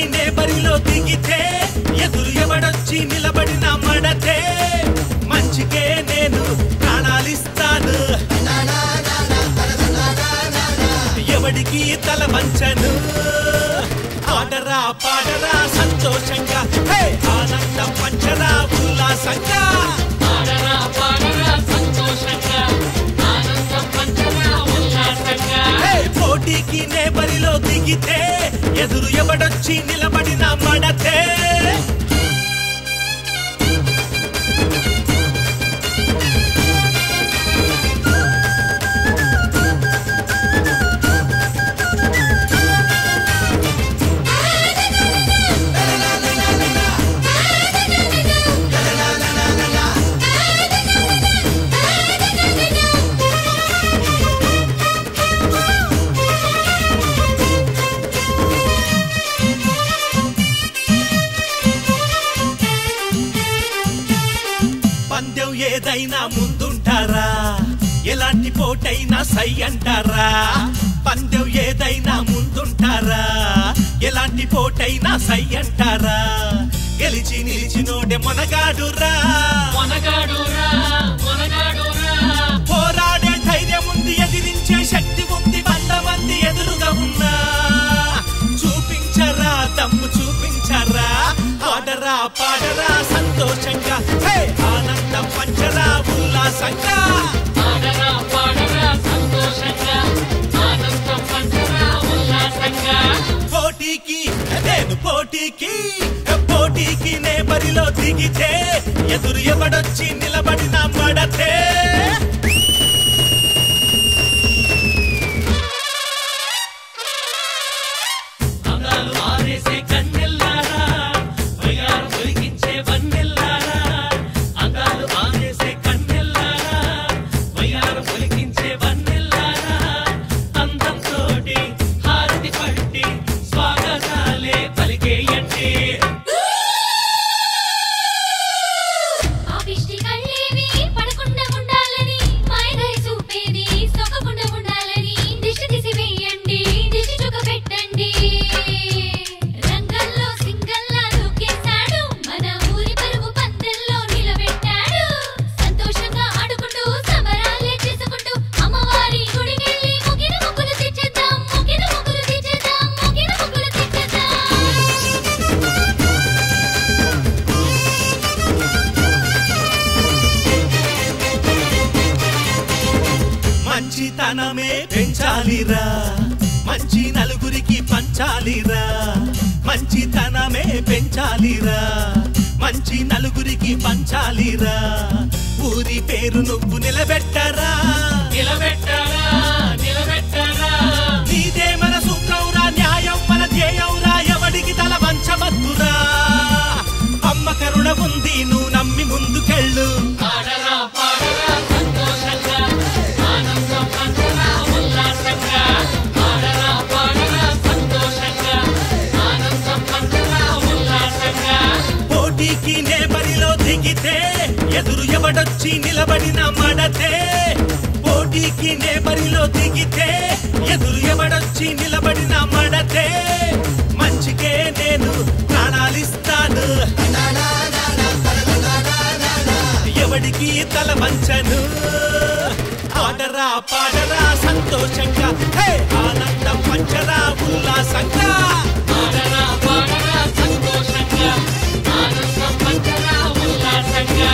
నే బరిలో దిగితే ఎదురు ఎవడొచ్చి నిలబడిన మడతే మంచికే నేను ప్రాణాలిస్తాను ఎవడికి తల వంచను ఆడరా పాడరా సంతోషంగా హే! ఆనందం పంచరా ఉల్లాసంగా పాడరా పాడరా సంతోషంగా ఆనందం పంచరా ఉల్లాసంగా హే! పోటీకి నే బరిలో దిగితే ఎదురు ఎవడొచ్చి నిలబడిన మడతే పందెం ఏదైనా ముందుంటారా ఎలాంటి పోటైనా సై అంటారా పందెం ఏదైనా ముందుంటారా ఎలాంటి పోటైనా సై అంటారా గెలిచి నిలిచినోడే మొనగాడురా మొనగాడురా మొనగాడురా పోరాడే ధైర్యం ఉంది ఎదిరించే శక్తి ఉంది వంద మంది ఎదురుగా ఉన్నా చూపించరా దమ్ము చూపించరా ఆడరా పాడరా సంతోషంగా హే! ఆనందం పంచరా ఉల్లాసంగా పాడరా పాడరా సంతోషంగా ఆనందం పంచరా ఉల్లాసంగా పోటీకి నేను పోటీకి పోటీకి నే బరిలో దిగితే ఎదురు ఎవడొచ్చి నిలబడిన మడతే అందాలు ఆరేసే కన్నెల్లారా వయ్యారు తొలగించే వన్నెల్లారా అందాలు ఆరేసే కన్నెల్లారా వయ్యారు తొలగించే వన్నెల్లారా అందంతోటి హారతి పట్టి స్వాగతాలే పలికేయండి ఆ పిష్టి కళ్ళేవి పడకుండా ఉండాలని మాయదారి చూపేది సొక్కకుండా ఉండాలని దిష్టి తీసి వేయండి దిష్టి చుక్క పెట్టండి రంగంలో సింగల్లా దూకేశాడు మన ఊరి పరువు పందెల్లో నిలబెట్టాడు సంతోషంగా ఆడుకుంటూ సమరాలే చేసుకుంటూ అమ్మవారి గుడికెళ్ళి ముగిన ముగ్గులు తెచ్చేద్దాం ముగిన ముగ్గులు తెచ్చేద్దాం ముగిన ముగ్గులు తెచ్చేద్దాం మంచితనమే పెంచాలిరా మంచి నలుగురికి పంచాలిరా మంచితనమే పెంచాలిరా మంచి నలుగురికి పంచాలిరా ఊరి పేరు నువ్వు నిలబెట్టరా నిలబెట్టారా నిలబెట్టారా నీదే మన సూత్రంరా న్యాయం మన ధ్యేయంరా ఎవడికి తల వంచవద్దురా అమ్మ కరుణ ఉంది నువ్వు నమ్మి ముందుకెళ్ళు పాడరా పాడరా సంతోషంగా ఆనందం పంచరా ఉల్లాసంగా పాడరా పాడరా సంతోషంగా ఆనందం పంచరా ఉల్లాసంగా పోటీకి నే బరిలో దిగితే ఎదురు ఎవడొచ్చి నిలబడిన మడతే పోటీకి నే బరిలో దిగితే ఎదురు ఎవడొచ్చి నిలబడిన మడతే మంచికే నేను ప్రాణాలిస్తాను ఎవడికి తల వంచను ఆడరా పాడరా సంతోషంగా హే! ఆనందం పంచరా ఉల్లాసంగా పాడరా పాడరా సంతోషంగా ఆనందం పంచరా ఉల్లాసంగా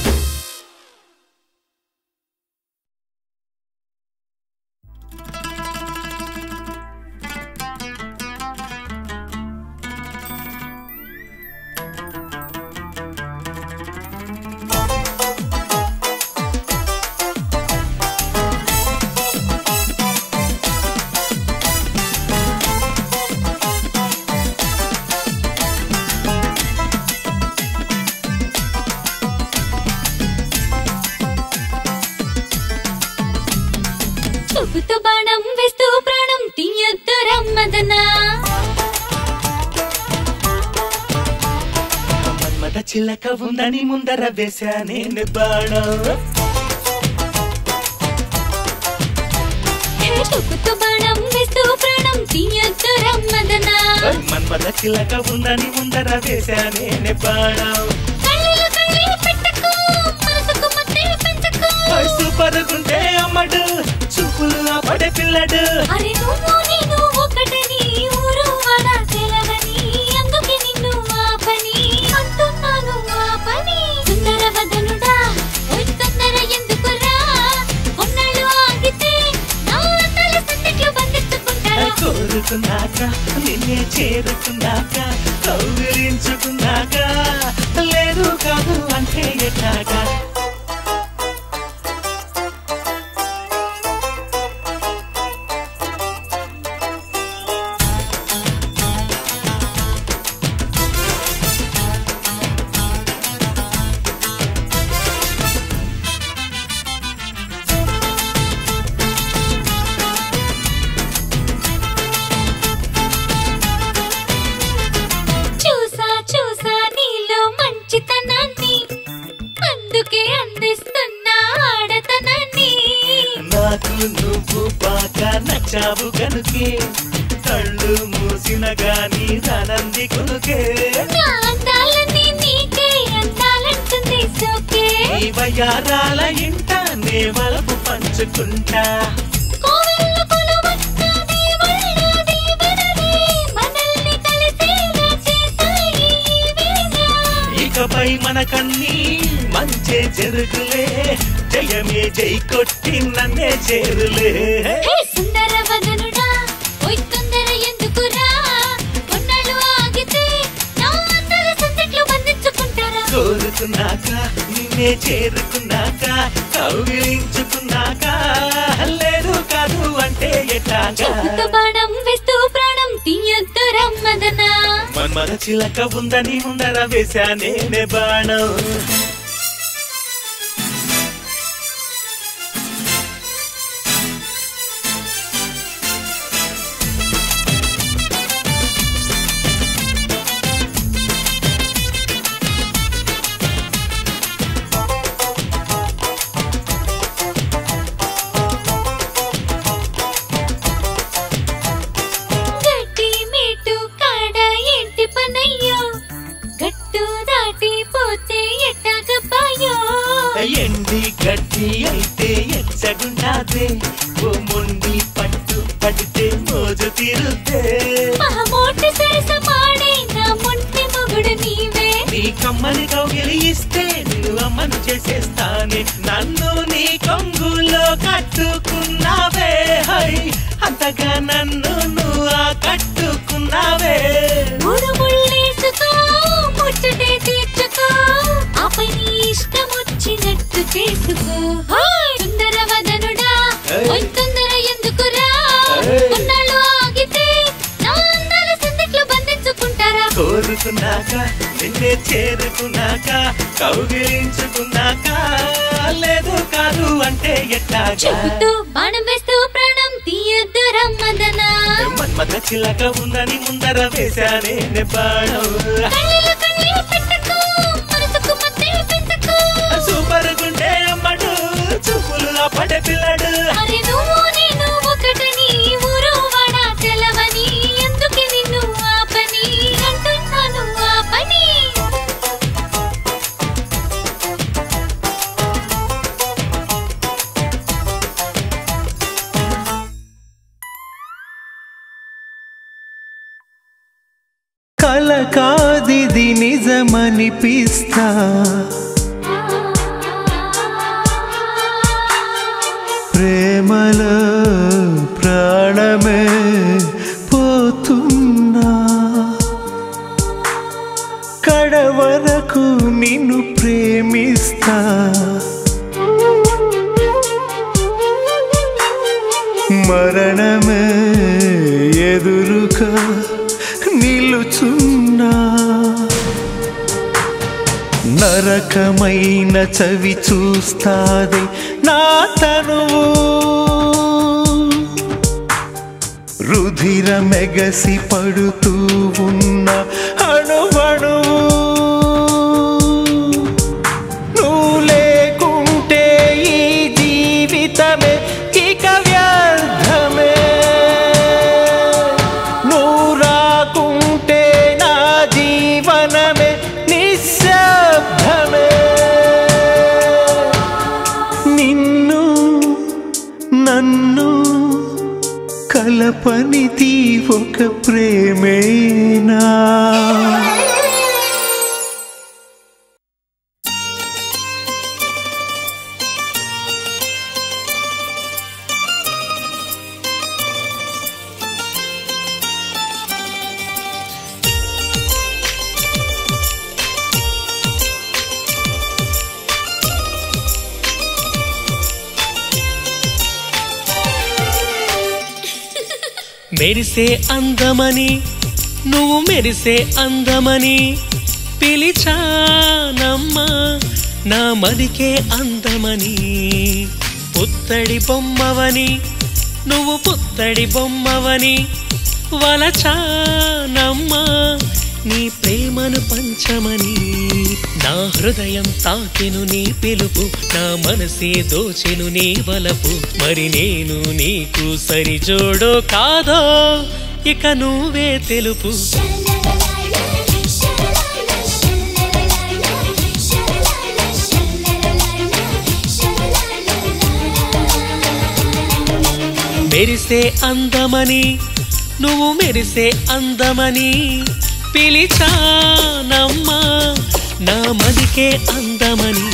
చూపుతూ బాణం వేస్తూ ప్రాణం తీయొద్దు రమ్మదనా మన్మట చిల్లక ఉందని ముందర వేశానే బాణం చూపుతూ బాణం వేస్తూ ప్రాణం తీయొద్దు రమ్మదనా మన్మట మన్మద చిలక ఉందని ముందర వేశానే బాణం కళ్ళలో కళ్ళే పెట్టకు మనసుకు మత్తే పెంచకు వయసు పరుగుంటే అమ్మడు చూపులు ఆపడే పిల్లడు అరే నువ్వు నేను ఒకటని ఊరు వాడ తెలవని అందుకే నిన్ను ఆపని అంటున్నాను ఆపని సుందర వదనుడా ఓయ్ తొందర ఎందుకురా కొన్నాళ్ళు ఆగితే నా తల సందిట్లో బంధించుకుంటారా కోరుకున్నాక నిన్నే చేరుకున్నాక కౌగిలించుకున్నాక లేదు కాదు అంటే ఎట్లాగా చూసా చూసా నీలో మంచితనాన్ని అందుకే అందిస్తున్నా ఆడతనాన్ని నాకు నువ్వు బాగా నచ్చావు గనుకే కళ్ళు మూసిన గాని రానంది కొనుకే నా అందాలని నీకే అందాలంటుంది సోకే ఈ వయారాల ఇంట నే వలపు పంచుకుంటా కోవెల కొలువొక్క దేవుళ్ళ దీవెనలే మనల్ని కలిసేలా చేశాయి ఈ వేళ. ఇకపై మనకన్నీ మంచే జరుగులే జయమే జై కొట్టి నన్నే చేరులే హే సుందర వదనుడా ఓయ్ తొందర ఎందుకురా కొన్నాళ్ళు ఆగితే నా అందాల సందిట్లో బంధించుకుంటారా కోరుకున్నాక నిన్నే చేరుకున్నాక కౌగిలించుకున్నాక లేదు కాదు అంటే ఎట్లాగా చెప్పుతో బాణం వేస్తూ ప్రాణం తీయొద్దు రమ్మదనా మన్మర చిలక ఉందని ముందర వేశానే నే బాణం గట్టి మీటు కాడ ఏంటి పనయ్యో గట్టు దాటి పోతే ఎట్టాగబ్బాయో ఎండి గడ్డి అయితే ఎచ్చగుండాదే ఓ మొండి పట్టు పడితే మోజు తీరుతే మహమోటి సరస మాడే నా మొంటి మొగుడు నీవే నీ కమ్మని కౌగిలి ఇస్తే నిన్ను అమ్మను చేసేస్తానే నన్ను నీ కొంగులో కట్టుకున్నావే హై అంతగా నన్ను నువ్వు ఆ కట్టుకున్నావే మూడు ముళ్ళేసుకో ముచ్చటే తీర్చుకో ఆపై నీ ఇష్టం వచ్చినట్టు చేసుకో హాయ్ సుందర వదనుడా ఏయ్. ఓయ్ తొందర ఎందుకురా ఏయ్. కొన్నాళ్ళు ఆగితే నా అందాల సందిట్లో బంధించుకుంటారా కోరుకున్నాక నిన్నే చేరుకున్నాక కౌగిలించుకున్నాక లేదు కాదు అంటే ఎట్లాగా చెబుతూ బాణం వేస్తూ ప్రాణం తీయొద్దు రమ్మదనా మన్మథ చిలక ఉందని ముందర వేశానే నే బాణం కళ్ళలో కళ్ళే పెట్టకు మనసుకు మత్తే పెంచకు సూపర్ గుండె అమ్మడు చూపులు పడే పిల్లడు అరే నువ్వు నేను ఒకటని ఊరు వాడ తెలవని ఎందుకు నిన్ను ఆపని అంటున్నాను ఆపని కల కాదిది నిజమనిపిస్తా ప్రేమలో ప్రాణమే పోతున్నా కడవరకు నిన్ను ప్రేమిస్తా మరణమే ఎదురుగా నిలుచున్నా నరకమైన చవి చూస్తాది నా తనువు రుధిర మెగసి పడుతూ ఉన్న అణువణువు నువ్వు లేకుంటే ఈ జీవితమే ఇక వ్యర్థమే నువ్వు రాకుంటే కలపనిది ఒక ప్రేమేనా మెరిసే అందమని నువ్వు మెరిసే అందమని పిలిచానమ్మా నా మదికే అందమని పుత్తడి బొమ్మవని నువ్వు పుత్తడి బొమ్మవని వలచానమ్మా నీ ప్రేమను పంచమని నా హృదయం తాకెను నీ పిలుపు నా మనసే దోచెను నీ వలపు మరి నేను నీకు సరిజోడో కాదో ఇక నువ్వే తెలుపు మెరిసే అందమని నువ్వు మెరిసే అందమని పిలిచానమ్మా నా మదికే అందమని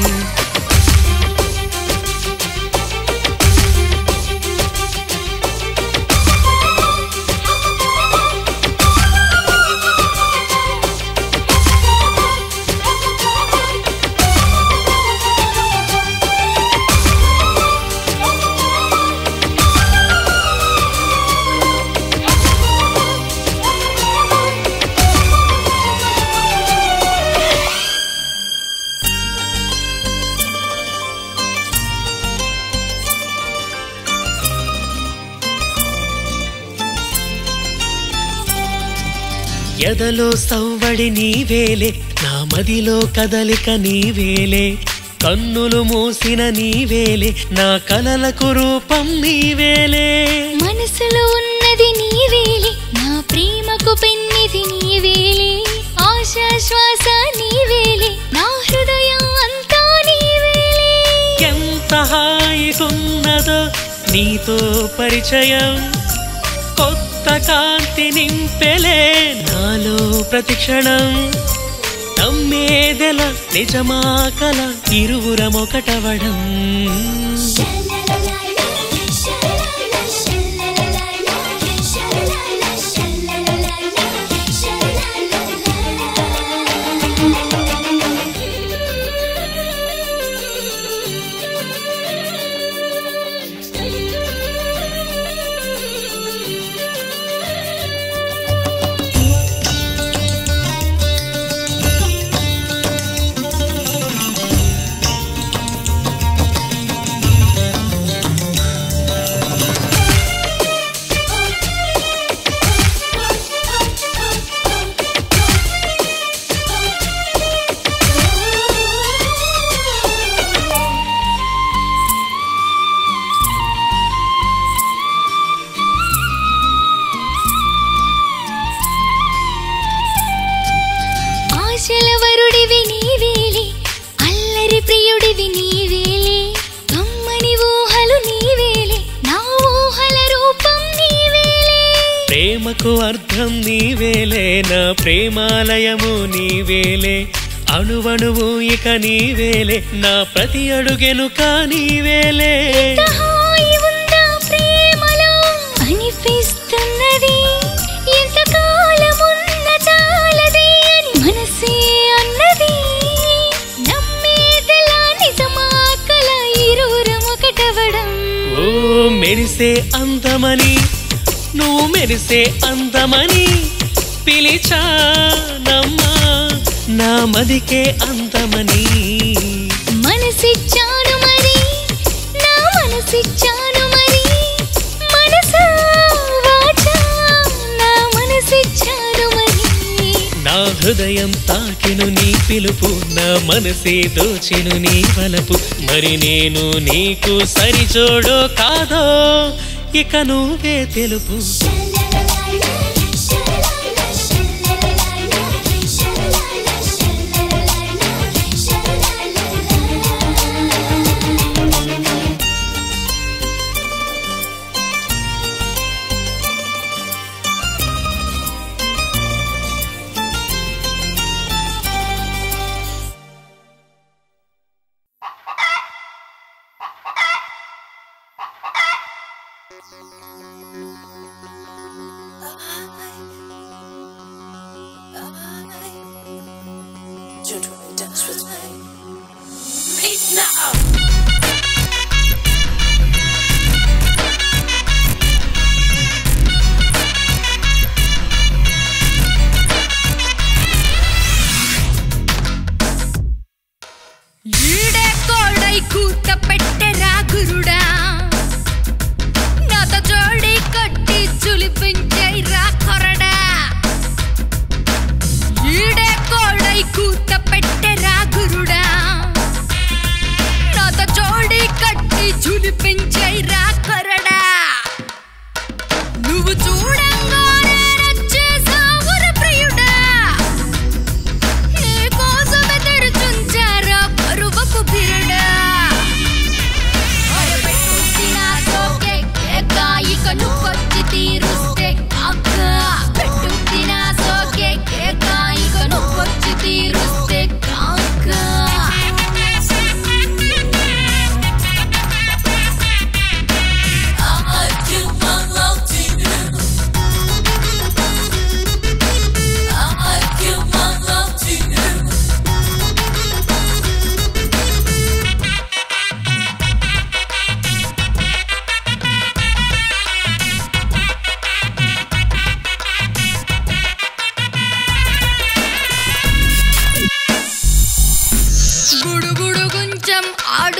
ఎదలో సవ్వడి నీవేలే నా మదిలో కదలిక నీవేలే కన్నులు మూసిన నీవేలే నా కలలకు రూపం నీవేలే మనసులో ఉన్నది నీవేలే నా ప్రేమకు పెన్నిది నీవేలే ఆశా శ్వాస నీవేలే నా హృదయం అంతా నీవేలే ఎంత హాయిగున్నదో నీతో పరిచయం కొత్త కాంతి నింపెలే నాలో ప్రతిక్షణం నమ్మేదెల నిజమా కల ఇరువురమొకటవడం ఆశల వరుడివి నీవేలే అల్లరి ప్రియుడివి నీవేలే కమ్మని ఊహలు నీవేలే నా ఊహల రూపం నీవేలే ప్రేమకు అర్థం నీవేలే నా ప్రేమాలయము నీవేలే అణువణువు ఇక నీవేలే నా ప్రతి అడుగెనుక నీవేలే ఎంత హాయి ఉందా ప్రేమలో అనిపిస్తున్నది ఎంత కాలమున్న చాలది అని మనసే అన్నది నమ్మేదెలా నిజమా కల ఇరువురం ఒకటవడం ఓ మెరిసే అందమని నువ్వు మెరిసే అందమని పిలిచానమ్మా నా మదికే అందమని మనసిచ్చాను మరి నా మనసిచ్చాను మరి మనసా వాచా నా మనసిచ్చాను మరి నా హృదయం తాకెను నీ పిలుపు నా మనసే దోచెను నీ వలపు మరి నేను నీకు సరిజోడో కాదో ఇక నువ్వే తెలుపు la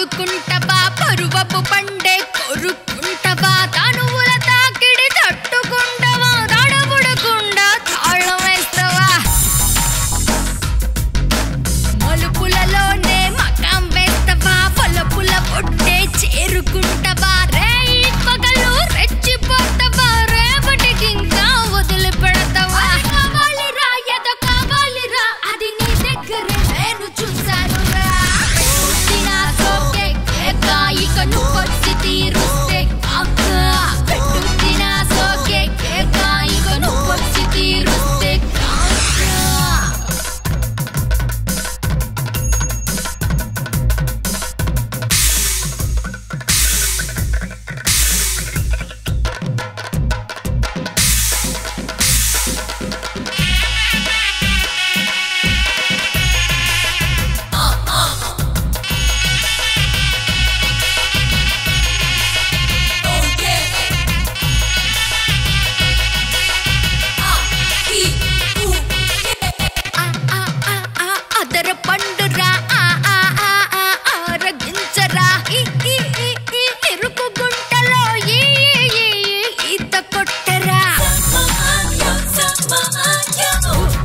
ఆడుకుంటవా పరువపు పండే కొరుకుంటవా తనువుల తాకిడి తట్టుకుంటవా తడబుడకుండా తాళం వేస్తావా మలుపులలోనే మకాం వేస్తావా పొలపుల పొట్టే చేరుకుంటావా రే పగలు రెచ్చిపోతావా రేపటికి ఇంకా వదిలి పెడతావా కావాలిరా ఏదో కావాలిరా అది నీ దగ్గరే నేను చూశాను రా పుట్టిన సోకే కేక ఇక నువ్వు వచ్చి తీరుస్తే కాక పెట్టు తిన సోకే కేక ఇక నువ్వు వచ్చి తీరుస్తే కాక ఆ ఆ ఆ ఆ అదర పండురా ఆ ఆ ఆ ఆ ఆరగించరా ఈ ఈ ఈ ఈ ఇరుకు గుంటలో ఈ ఈ ఈ ఈత కొట్టరా